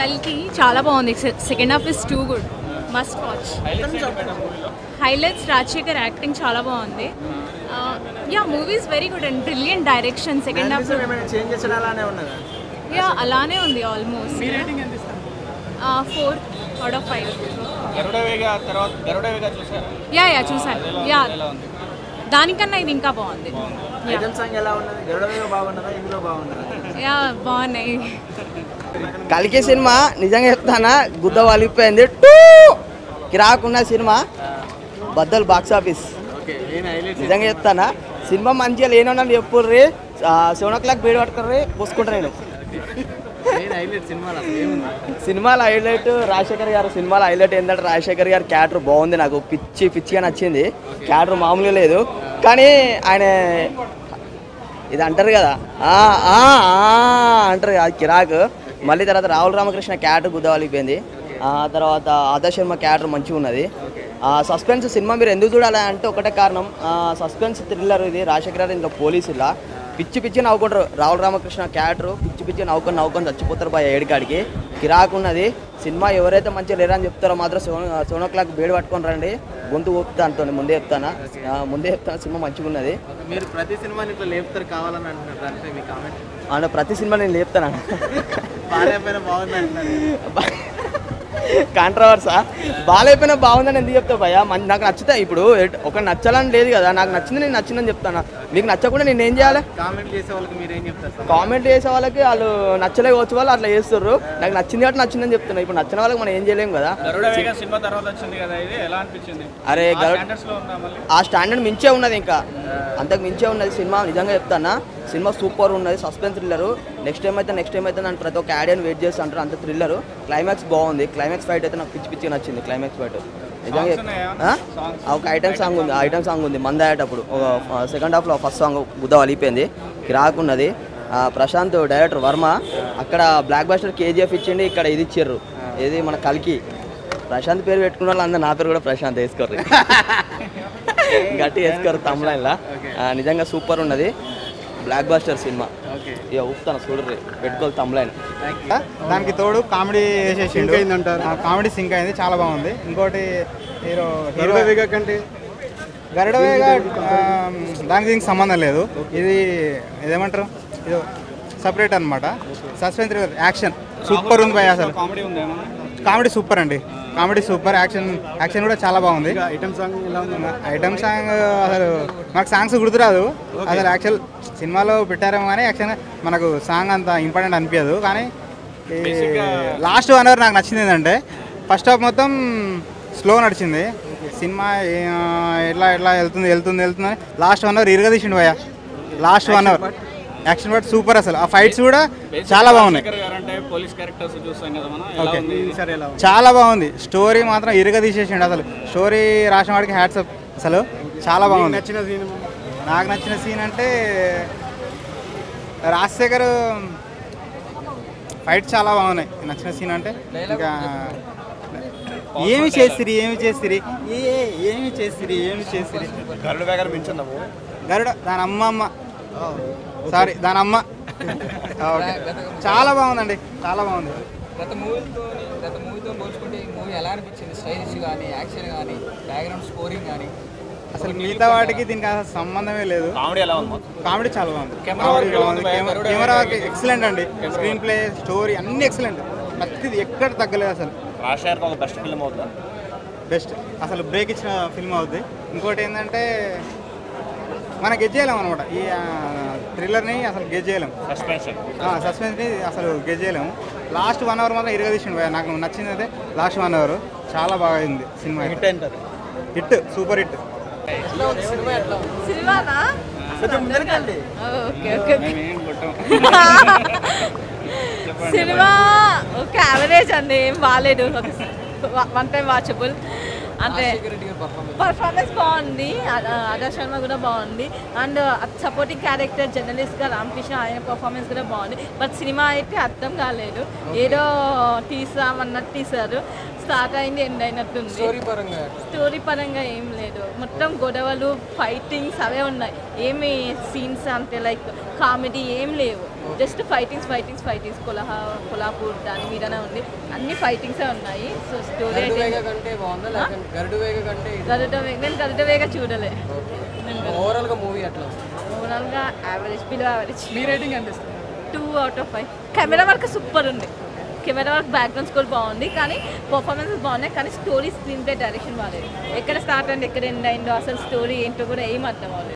కల్కి చాలా బాగుంది second half is too good must watch highlights Rajasekhar acting చాలా బాగుంది yeah movies very good and brilliant direction second half change చేసిన అలానే ఉన్నదా యా అలానే ఉంది almost four out of five Garudavega తర్వాత గరుడవేగా చూసారా యా యా చూసాను యా దానికన్నా ఇది ఇంకా బాగుంది ఐటమ్ సాంగ్ ఎలా ఉన్నది గరుడవేగా బాగున్నదా ఇందులో బాగున్నదా యా బాగున్నాయి కలికి సినిమా నిజంగా చెప్తానా గుద్ద వలిగిపోయింది టూ కిరాకున్న సినిమా బద్దలు బాక్స్ ఆఫీస్ ఓకే నేను హైలైట్ నిజంగా చెప్తానా సినిమా మంచిగా లేనన్నా చెప్పుర్రి సెవెన్ ఓ క్లాక్ బీడ్ పట్టుకుర్రి పూసుకుంటా నేను నేను హైలైట్ సినిమాలో అసలు ఏముంది సినిమాలో హైలైట్ రాజశేఖర్ గారు సినిమాలో హైలైట్ ఏంటంటే రాజశేఖర్ గారి క్యారెక్టర్ బాగుంది నాకు పిచ్చి పిచ్చిగా నచ్చింది క్యారెక్టర్ మామూలుగా లేదు కానీ ఆయన ఇది అంటారు కదా ఆ, ఆ, ఆ అంటారు కదా కిరాక్ మళ్ళీ తర్వాత రాహుల్ రామకృష్ణ క్యారెక్టర్ గుద్దవలిపోయింది ఆ తర్వాత ఆదర్శ్ శర్మ క్యారెక్టర్ మంచిగా ఉన్నది ఆ సస్పెన్స్ సినిమా మీరు ఎందుకు చూడాలి అంటే ఒకటే కారణం సస్పెన్స్ థ్రిల్లర్ ఇది రాజశేఖర్ గారు ఇంట్లో పోలీసులా పిచ్చి పిచ్చి నవ్వుకుంటారు రాహుల్ రామకృష్ణ క్యారెక్టర్ పిచ్చి పిచ్చి నవ్వుకొని నవ్వుకొని చచ్చిపోతారు బాయ్ ఏడికాడికి కిరాక్ ఉన్నది సినిమా ఎవరైతే మంచిగా లేరని చెప్తారో మాత్రం seven seven o'clock blade పట్టుకొని రండి గొంతు ఊపుతా అంటుంది ముందే చెప్తానా ఆ, ముందే చెప్తాను సినిమా మంచిగా ఉన్నది మీరు ప్రతి సినిమాని ఇట్లా లేపుతారు కావాలని అంటున్నారు దానిపై మీ కామెంట్ ఆయన ప్రతి సినిమా నేను లేపుతాను బాగాలేకపోయినా బాగుంది అంటున్నారు కాంట్రవర్సా బాగాలేకపోయినా బాగుందని ఎందుకు చెప్తావు భయ్యా మంచి నాకు నచ్చుతాయి ఇప్పుడు ఎట్- ఒక నచ్చాలని లేదు కదా నాకు నచ్చింది నేను నచ్చిందని చెప్తాను మీకు నచ్చకుండా నేను ఏం చేయాలి కామెంట్ చేసే వాళ్ళకి మీరు ఏం చెప్తారు సార్ కామెంట్ చేసే వాళ్ళకి వాళ్ళు నచ్చలేకపోవచ్చు వాళ్ళు అట్లా చేస్తారు నాకు నచ్చింది కాబట్టి నచ్చిందని చెప్తున్నా ఇప్పుడు నచ్చిన వాళ్ళకి మనం ఏం చేయలేం కదా గరుడవేగా సినిమా తర్వాత వచ్చింది కదా ఇది ఎలా అనిపించింది అరే గరుడ్ స్టాండర్డ్స్ లో ఉందా మళ్ళీ ఆ స్టాండర్డ్ మించే ఉన్నది ఇంకా అంతకు మించే ఉన్నది సినిమా నిజంగా చెప్తానా సినిమా సూపర్ ఉన్నది సస్పెన్స్ థ్రిల్లర్ నెక్స్ట్ టైం అయితే నెక్స్ట్ టైం అయితే నన్ను ప్రతి ఒక్క యాడ్ వెయిట్ చేసి అంటారు అంత థ్రిల్లర్ క్లైమాక్స్ బాగుంది క్లైమాక్స్ ఫైట్ అయితే నాకు పిచ్చి పిచ్చి నచ్చింది క్లైమాక్స్ ఫైట్ నిజంగా Songs చెప్- ఉన్నాయా? ఆ? Songs? ఆ, ఒక ఐటమ్ సాంగ్ ఉంది ఐటమ్ సాంగ్ ఉంది మంద అయ్యేటప్పుడు సెకండ్ హాఫ్లో ఫస్ట్ సాంగ్ బుద్ధ వలిపోయింది కిరాక్ ఉన్నది ఆ, ప్రశాంత్ డైరెక్టర్ వర్మ అక్కడ బ్లాక్ బస్టర్ కేజీఎఫ్ ఇచ్చిండి ఇక్కడ ఇది ఇచ్చారు ఇది మన కల్కి ప్రశాంత్ పేరు పెట్టుకున్న వాళ్ళు అందరూ నా పేరు కూడా ప్రశాంత్ వేసుకోర్రి గట్టి వేసుకోరు తమ్లైన్లా నిజంగా సూపర్ ఉన్నది బ్లాక్ బస్టర్ సినిమా ఓకే ఇక ఊపుతాను చూడర్రి పెట్టుకోవాలి తమ్లైన్ దానికి తోడు కామెడీ సింక్ అయింది అంటారు కామెడీ సింక్ అయింది చాలా బాగుంది ఇంకోటి హీరో హీరో కంటే గరుడవేగ ఆ, దానికి దీనికి సంబంధం లేదు ఇది ఇదేమంటారు ఇది సపరేట్ అనమాట సస్పెన్స్ యాక్షన్ సూపర్ ఉంది భయ అసలు కామెడీ ఉందేమో కామెడీ సూపర్ అండి కామెడీ సూపర్ యాక్షన్ యాక్షన్ కూడా చాలా బాగుంది ఐటమ్ సాంగ్ ఎలా ఉంది ఐటమ్ సాంగ్ అసలు మనకు సాంగ్స్ గుర్తురాదు అసలు యాక్చువల్ సినిమాలో పెట్టారేమో కానీ యాక్షన్ మనకు సాంగ్ అంత ఇంపార్టెంట్ అనిపించదు కానీ లాస్ట్ వన్ అవర్ నాకు నచ్చింది ఏంటంటే ఫస్ట్ హాఫ్ మొత్తం స్లో నడిచింది సినిమా ఏ- ఎట్లా ఎట్లా వెళ్తుంది వెళ్తుంది వెళ్తుంది లాస్ట్ వన్ అవర్ ఇరుగా తీసిండు భయ last one hour action but super అసలు ఆ ఫైట్స్ కూడా చాలా బాగున్నాయి శేఖర్ గారు అంటే పోలీస్ క్యారెక్టర్స్ చూస్తాం కదా మనం ఎలా ఓకే ఉంది ఇది? చాలా బాగుంది స్టోరీ మాత్రం ఇరుగ తీసేసిండు అసలు స్టోరీ రాసిన వాడికి హ్యాట్సప్ అసలు చాలా బాగుంది నచ్చిన సీన్ నాకు నచ్చిన సీన్ అంటే రాజశేఖర్ ఫైట్ చాలా బాగున్నాయి నచ్చిన సీన్ అంటే ఇంకా ఏమి చేసిరి ఏమి చేసిరి ఏ ఏమి చేసిరి ఏమి చేసిరి గరుడ దాని అమ్మ అమ్మ సారీ దాని అమ్మ ఓకే. చాలా బాగుందండి చాలా బాగుంది గత మూవీతో గత మూవీతో పోల్చుకుంటే ఈ మూవీ ఎలా అనిపించింది స్టైలిష్ కానీ యాక్షన్ కానీ బ్యాక్గ్రౌండ్ స్కోరింగ్ కానీ అసలు మిగతా వాటికి దీనికి అసలు సంబంధమే లేదు కామెడీ ఎలా ఉంది కామెడీ చాలా బాగుంది కెమెరా కామెడీ వర్క్ ఎలా బాగుంది ఉంది? కెమెరా- గరుడ కెమెరా ఎక్సలెంట్ అండి స్క్రీన్ ప్లే స్టోరీ అన్ని ఎక్సలెంట్ ప్రతిది ఎక్కడ తగ్గలేదు అసలు రాజశేఖర్ ఒక బెస్ట్ ఫిల్మ్ అవుతుందా బెస్ట్ అసలు బ్రేక్ ఇచ్చిన ఫిల్మ్ అవుద్ది ఇంకోటి ఏంటంటే మనం గెజ్ చేయలేం అనమాట ఈ థ్రిల్లర్ని అసలు గెజ్ చేయలేం సస్పెన్షన్ సస్పెన్స్ని అసలు గెజ్ చేయలేము లాస్ట్ వన్ అవర్ మాత్రం ఇరగ తీసిండు భయ్యా. నాకు నచ్చింది అయితే లాస్ట్ వన్ అవర్ చాలా బాగా అయింది సినిమా హిట్ అంటారు హిట్ సూపర్ హిట్ సినిమానా కొంచెం ముందరకండి ఓకే ఓకే మేమేం కొట్టాం సినిమా ఓకే యావరేజ్ అండి ఏం బాగాలేదు వన్ టైం వాచబుల్ అంటే రాజశేఖర్ రెడ్డి గారి పర్ఫార్మెన్స్ పర్ఫార్మెన్స్ బాగుంది ఆదర్ శర్మ కూడా బాగుంది అండ్ సపోర్టింగ్ క్యారెక్టర్ జర్నలిస్ట్గా రామకృష్ణ ఆయన పర్ఫార్మెన్స్ కూడా బాగుంది బట్ సినిమా అయితే అర్థం కాలేదు ఏదో తీసామన్నట్టు తీసారు స్టార్ట్ అయింది ఎండ్ అయినట్టుంది స్టోరీ పరంగా స్టోరీ పరంగా ఏం లేదు మొత్తం గొడవలు ఫైటింగ్స్ అవే ఉన్నాయి ఏమి సీన్స్ అంటే లైక్ కామెడీ ఏం లేవు జస్ట్ ఫైటింగ్స్ ఫైటింగ్స్ ఫైటింగ్స్ కొలహా కొల్హాపూర్ దాని మీదనే ఉంది అన్ని ఫైటింగ్సే ఉన్నాయి సో స్టోరీ గరుడు వేగ అయితే కంటే బాగుందా లేకపోతే గరుడు వేగ కంటే గరుడ వేగ నేను గరుడ వేగ చూడలే ఓవరాల్ గా మూవీ అట్లా ఓవరాల్గా యావరేజ్ బిలో యావరేజ్ మీ రేటింగ్ ఎంత ఇస్తారు two out of five camera work super ఉంది కెమెరా వర్క్ బ్యాక్గ్రౌండ్ స్కోర్ బాగుంది కానీ పర్ఫార్మెన్సెస్ బాగున్నాయి కానీ స్టోరీ స్క్రీన్ ప్లే డైరెక్షన్ బాగాలేదు ఎక్కడ స్టార్ట్ అండి ఎక్కడ ఎండ్ అయిందో అసలు స్టోరీ ఏంటో కూడా ఏం అర్థం అవ్వలేదు